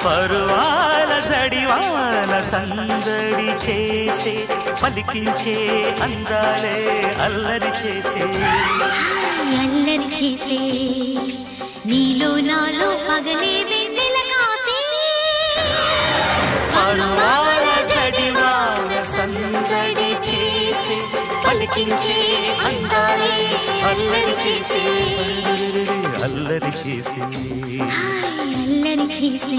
పరువాల జడివాన సందడి చేసే పలికించే అందాలే అల్లరి చేసే అల్లరి చేసే నీలో నాలో పగలే వెన్నెల కాసే పరువాల జడివాన సందడి చేసే పలికించే అందాలే అల్లరి చేసే అల్లరి చేసే అల్లరి చేసే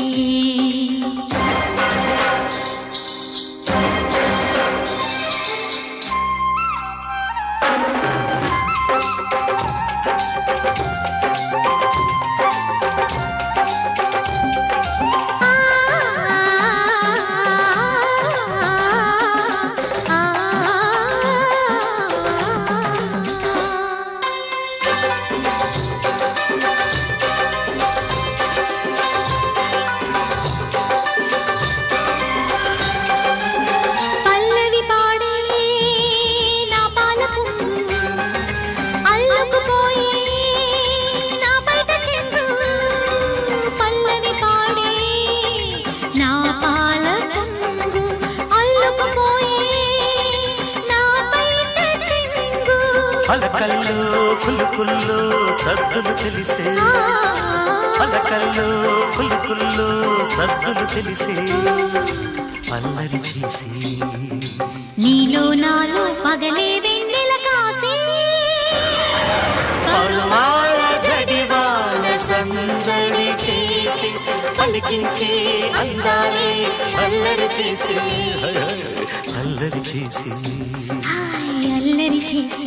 పల్లవి పాడే నా పాలకు అల్లుకుపోయి నా బయట చెంచు పల్లవి పాడే నా పాలకు అల్లుకుపోయి నా బయట చెంగు పలకల్లో పులుకుల్లో సద్దులు తెలిసే పలకల్లో పులుకుల్లో సద్దులు తెలిసే అల్లరి చేసి నీలో నాలో పగలే వెన్నెల కాసే పరువాల జడివాన సందడి చేసి పలికించే అందాలే అల్లరి చేసి అల్లరి చేసి హాయ్ అల్లరి చేసే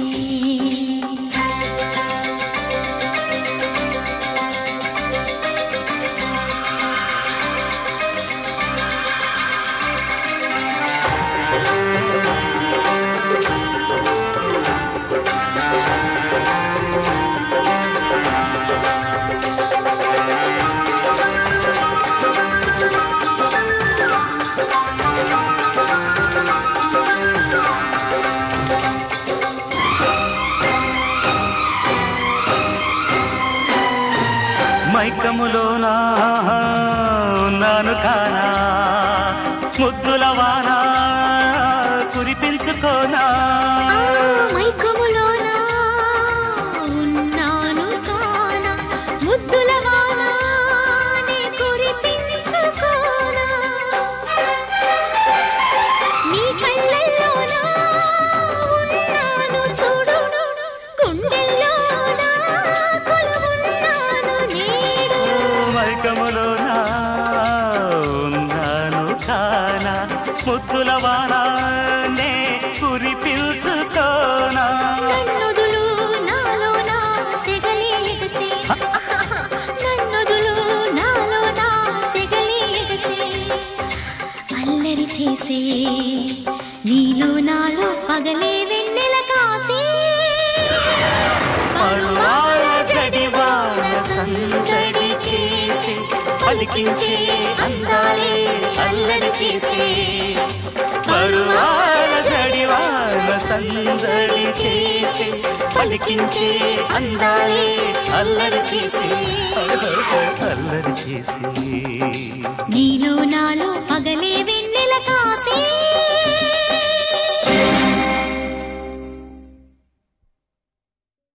మైకములోనా ఉన్నాను కానా ముద్దుల వాన కురిపించుకోనా ఆ మైకములోన ఉన్నాను కానా ముద్దుల వాన నీ కురిపించుకోనా నీ కళ్ళల్లోన ఉన్నాను చూడు గుండెల్లోన కొలువున్నాను నేడు మైకములోనా ఉన్నాను కానా ముద్దుల వాన నే కురిపించుకోనా నన్నుదులు నాలో నా సెగలి ఎగసే నన్నుదులు నాలో నా సెగలి ఎగసే అల్లరి చేసే నీలో నాలో పగలే వెన్నెల కాసే పరువాల జడివాన సందడి చేసి పలికించే అందాలే అల్లరి చేసే పరువాల జడివాన సందడి చేసి పలికించే అందాలే అల్లరి చేసి అల్లరి చేసి